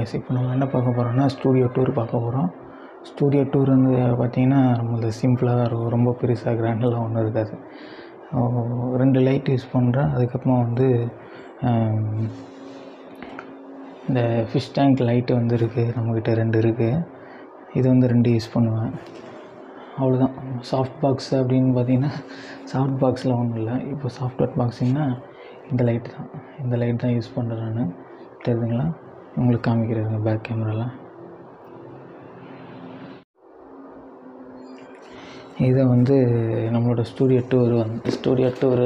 guys இப்போ நம்ம என்ன பார்க்க போகிறோம்னா ஸ்டூடியோ டூர் பார்க்க போகிறோம் ஸ்டூடியோ டூர் வந்து பார்த்திங்கன்னா நம்மளது சிம்பிளாக தான் இருக்கும் ரொம்ப பெருசாக கிராண்டெல்லாம் ஒன்றும் இருக்காது அஹ் ரெண்டு லைட் யூஸ் பண்ணுறேன் அதுக்கப்புறமா வந்து அஹ், இந்த ஃபிஷ் டேங்க் லைட்டு வந்து இருக்குது நம்மக்கிட்ட ரெண்டு இருக்குது இது வந்து ரெண்டு யூஸ் பண்ணுவேன் அவ்வளோதான் சாஃப்ட் பாக்ஸ் அப்படின்னு பார்த்தீங்கன்னா சாஃப்ட் பாக்ஸில் ஒன்றும் இல்லை இப்போ சாஃப்ட்வேர் பாக்ஸிங்னா இந்த லைட் தான் இந்த லைட் தான் யூஸ் பண்ணுறேன் நான் தெரியுதுங்களா உங்களுக்கு காமிக்கிறேங்க பேக் கேமராவில் இதை வந்து நம்மளோட ஸ்டூடியோ டூர் வந்து ஸ்டூடியோ டூரு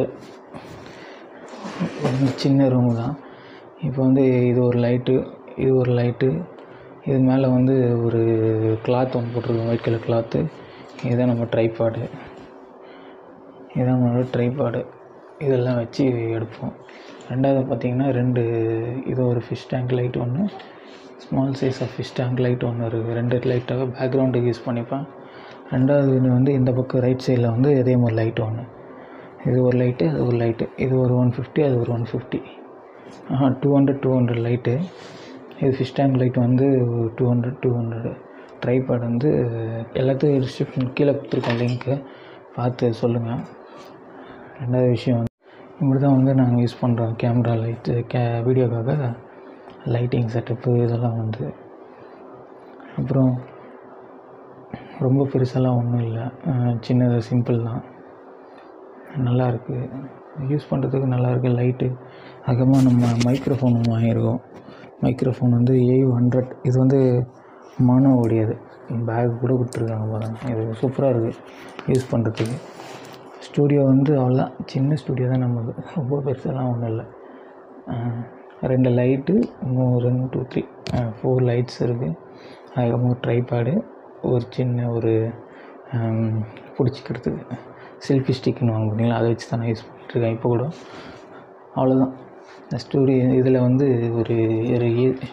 சின்ன ரூமு தான் இப்போ வந்து இது ஒரு லைட்டு இது ஒரு லைட்டு இது மேலே வந்து ஒரு கிளாத் ஒன்று போட்டிருக்கோம் ஒயிட் கலர் கிளாத்து இதுதான் நம்ம ட்ரைபாடு இதுதான் நம்மளோட ட்ரைபாடு இதெல்லாம் வச்சு எடுப்போம் ரெண்டாவது பார்த்திங்கன்னா ரெண்டு இது ஒரு ஃபிஷ் டேங்க் லைட் ஒன்று small size of fish tank light ஒன்று இருக்குது ரெண்டு லைட்டாக பேக்ரவுண்டுக்கு யூஸ் பண்ணிப்பேன் ரெண்டாவது இது வந்து இந்த பக்கம் ரைட் சைடில் வந்து இதே மாதிரி லைட் ஒன்று இது ஒரு லைட்டு அது ஒரு லைட்டு இது ஒரு ஒன் ஃபிஃப்டி அது ஒரு ஒன் ஃபிஃப்டி ஆஹா two hundred two hundred light இது ஃபிஷ் டேங்க் லைட் வந்து two hundred two hundred tripod வந்து எல்லாத்துக்கும் டிஸ்கிரிப்ஷன் கீழே கொடுத்துருக்கோம் லிங்க்கு பார்த்து சொல்லுங்கள் ரெண்டாவது விஷயம் வந்து இப்படி தான் வந்து நாங்கள் யூஸ் பண்ணுறோம் கேமரா லைட்டு கே வீடியோக்காக லைட்டிங் செட்டப்பு இதெல்லாம் வந்து அப்புறம் ரொம்ப பெருசாலாம் ஒன்றும் இல்லை சின்னது சிம்பிள் தான் நல்லா இருக்குது யூஸ் பண்ணுறதுக்கு நல்லா இருக்குது லைட்டு அதுக்கப்புறமா நம்ம மைக்ரோஃபோன் ஒன்று வாங்கியிருக்கோம் மைக்ரோஃபோன் வந்து ஏயு ஹண்ட்ரட் இது வந்து மனோ உடையது பேக் கூட கொடுத்துருக்காங்க பாருங்க இது சூப்பராக இருக்குது யூஸ் பண்ணுறதுக்கு ஸ்டூடியோ வந்து அவ்வளோதான் சின்ன ஸ்டூடியோ தான் நம்மது ரொம்ப பெருசாலாம் ஒன்றும் இல்லை அஹ் ரெண்டு லைட்டு இன்னும் ரெண்டு டூ த்ரீ ஃபோர் லைட்ஸ் இருக்குது அதுக்கப்புறம் ட்ரைபேடு ஒரு சின்ன ஒரு ஹம், பிடிச்சிக்கிறதுக்கு செல்ஃபி ஸ்டிக்குன்னு வாங்க பார்த்தீங்களா அதை வச்சு தான் நான் யூஸ் பண்ணிட்டுருக்கேன் இப்போ கூட அவ்வளோதான் இந்த ஸ்டூடியோ இதில் வந்து ஒரு ஒரு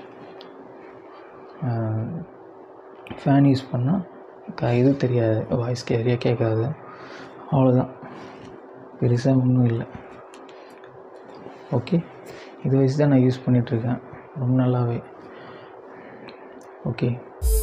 ஃபேன் யூஸ் பண்ணால் க இது தெரியாது வாய்ஸ் கேரியாக கேட்காது அவ்வளோதான் பெருசாக ஒன்றும் இல்லை ஓகே இது வச்சு தான் நான் யூஸ் பண்ணிகிட்ருக்கேன் ரொம்ப நல்லாவே ஓகே